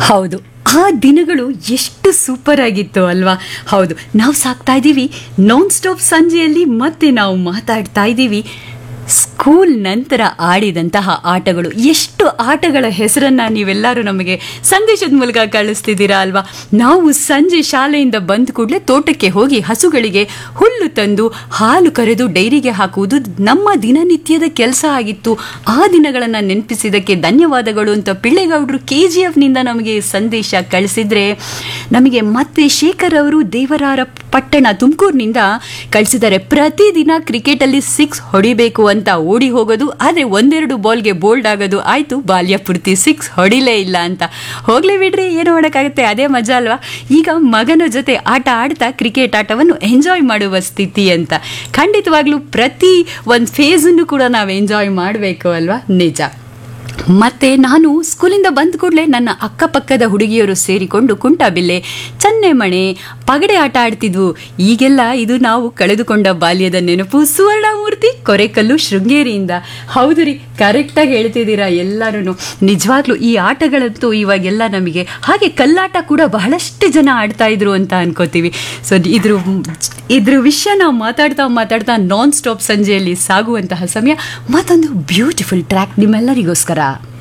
ಹೌದು ಆ ದಿನಗಳು ಎಷ್ಟು ಸೂಪರ್ ಆಗಿತ್ತು ಅಲ್ವಾ ಹೌದು ನಾವು ಸಾಕ್ತಾ ಇದ್ದೀವಿ ನಾನ್ ಸ್ಟಾಪ್ ಸಂಜೆಯಲ್ಲಿ ಮತ್ತೆ ನಾವು ಮಾತಾಡ್ತಾ ಇದ್ದೀವಿ ಸ್ಕೂಲ್ ನಂತರ ಆಡಿದಂತಹ ಆಟಗಳು ಎಷ್ಟು ಆಟಗಳ ಹೆಸರನ್ನ ನೀವೆಲ್ಲರೂ ನಮಗೆ ಸಂದೇಶದ ಮೂಲಕ ಕಳಿಸ್ತಿದ್ದೀರಾ ಅಲ್ವಾ ನಾವು ಸಂಜೆ ಶಾಲೆಯಿಂದ ಬಂದ ಕೂಡಲೇ ತೋಟಕ್ಕೆ ಹೋಗಿ ಹಸುಗಳಿಗೆ ಹುಲ್ಲು ತಂದು ಹಾಲು ಕರೆದು ಡೈರಿಗೆ ಹಾಕುವುದು ನಮ್ಮ ದಿನನಿತ್ಯದ ಕೆಲಸ ಆಗಿತ್ತು ಆ ದಿನಗಳನ್ನು ನೆನಪಿಸಿದ್ದಕ್ಕೆ ಧನ್ಯವಾದಗಳು ಅಂತ ಪಿಳ್ಳೆಗೌಡರು ಕೆ ಜಿ ಎಫ್ನಿಂದ ನಮಗೆ ಸಂದೇಶ ಕಳಿಸಿದ್ರೆ ನಮಗೆ ಮತ್ತೆ ಶೇಖರ್ ಅವರು ದೇವರಾರ ಪಟ್ಟಣ ತುಮಕೂರಿನಿಂದ ಕಳಿಸಿದ್ದಾರೆ ಪ್ರತಿದಿನ ಕ್ರಿಕೆಟಲ್ಲಿ ಸಿಕ್ಸ್ ಹೊಡಿಬೇಕು ಅಂತ ಓಡಿ ಹೋಗೋದು ಆದರೆ ಒಂದೆರಡು ಬಾಲ್ಗೆ ಬೋಲ್ಡ್ ಆಗೋದು ಆಯಿತು ಬಾಲ್ಯ ಪೂರ್ತಿ ಸಿಕ್ಸ್ ಹೊಡಿಲೇ ಇಲ್ಲ ಅಂತ ಹೋಗ್ಲಿ ಬಿಡ್ರಿ ಏನು ಮಾಡೋಕ್ಕಾಗುತ್ತೆ ಅದೇ ಮಜಾ ಅಲ್ವಾ ಈಗ ಮಗನ ಜೊತೆ ಆಟ ಆಡ್ತಾ ಕ್ರಿಕೆಟ್ ಆಟವನ್ನು ಎಂಜಾಯ್ ಮಾಡುವ ಸ್ಥಿತಿ ಅಂತ ಖಂಡಿತವಾಗ್ಲೂ ಪ್ರತಿ ಒಂದು ಫೇಸನ್ನು ಕೂಡ ನಾವು ಎಂಜಾಯ್ ಮಾಡಬೇಕು ಅಲ್ವಾ ನಿಜ ಮತ್ತೆ ನಾನು ಸ್ಕೂಲಿಂದ ಬಂದ ಕೂಡಲೇ ನನ್ನ ಅಕ್ಕಪಕ್ಕದ ಹುಡುಗಿಯರು ಸೇರಿಕೊಂಡು ಕುಂಟಾಬಿಲ್ಲೆ ಚನ್ನೆಮಣೆ ಪಗಡೆ ಆಟ ಆಡ್ತಿದ್ವು ಈಗೆಲ್ಲ ಇದು ನಾವು ಕಳೆದುಕೊಂಡ ಬಾಲ್ಯದ ನೆನಪು ಸುವರ್ಣಮೂರ್ತಿ ಕೊರೆಕಲ್ಲು ಶೃಂಗೇರಿಯಿಂದ ಹೌದು ರೀ ಕರೆಕ್ಟಾಗಿ ಹೇಳ್ತಿದ್ದೀರಾ ಎಲ್ಲರೂ ನಿಜವಾಗ್ಲೂ ಈ ಆಟಗಳಂತೂ ಇವಾಗೆಲ್ಲ ನಮಗೆ ಹಾಗೆ ಕಲ್ಲಾಟ ಕೂಡ ಬಹಳಷ್ಟು ಜನ ಆಡ್ತಾ ಇದ್ರು ಅಂತ ಅನ್ಕೋತೀವಿ ಸೊ ಇದ್ರ ಇದ್ರ ವಿಷಯ ನಾವು ಮಾತಾಡ್ತಾ ಮಾತಾಡ್ತಾ ನಾನ್ ಸ್ಟಾಪ್ ಸಂಜೆಯಲ್ಲಿ ಸಾಗುವಂತಹ ಸಮಯ ಮತ್ತೊಂದು ಬ್ಯೂಟಿಫುಲ್ ಟ್ರ್ಯಾಕ್ ನಿಮ್ಮೆಲ್ಲರಿಗೋಸ್ಕರ